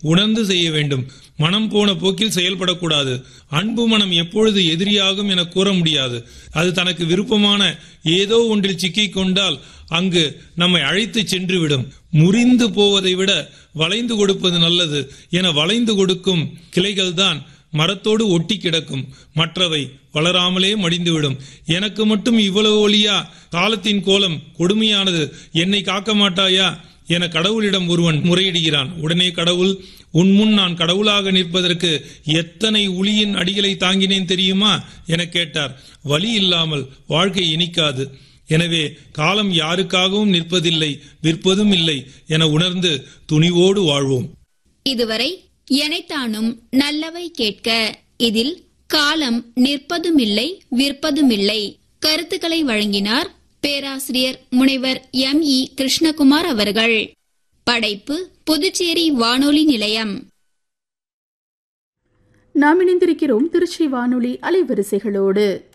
உணர்ந்து செய்ய வேண்டும் மனம் போன போக்கில் செயல்படக்கூடாது அன்பு மனம் எப்பொழுது எதிரியாகும் என கூற முடியாது அது தனக்கு விருப்பமான ஏதோ ஒன்றில் சிக்கிக் கொண்டால் அங்கு நம்மை அழைத்து சென்றுவிடும் முறிந்து போவதை விட வளைந்து கொடுப்பது நல்லது என வளைந்து கொடுக்கும் கிளைகள்தான் மரத்தோடு ஒட்டி கிடக்கும் மற்றவை வளராமலே மடிந்துவிடும் எனக்கு மட்டும் இவ்வளவு ஒளியா காலத்தின் கோலம் கொடுமையானது என்னை காக்க மாட்டாயா என கடவுளிடம் ஒருவன் முறையிடுகிறான் உடனே கடவுள் உன் முன் நான் கடவுளாக நிற்பதற்கு எத்தனை உளியின் அடிகளை தாங்கினேன் தெரியுமா என கேட்டார் வழி இல்லாமல் வாழ்க்கை இனிக்காது எனவே காலம் யாருக்காகவும் நிற்பதில்லை விற்பதும் இல்லை என உணர்ந்து துணிவோடு வாழ்வோம் இதுவரை எனைத்தானும் நல்லவை கேட்க இதில் காலம் நிற்பதுமில்லை விற்பதுமில்லை கருத்துக்களை வழங்கினார் பேராசிரியர் முனைவர் எம் இ கிருஷ்ணகுமார் அவர்கள் படைப்பு புதுச்சேரி வானொலி நிலையம் நாம் இணைந்திருக்கிறோம் திருச்சி வானொலி அலைவரிசைகளோடு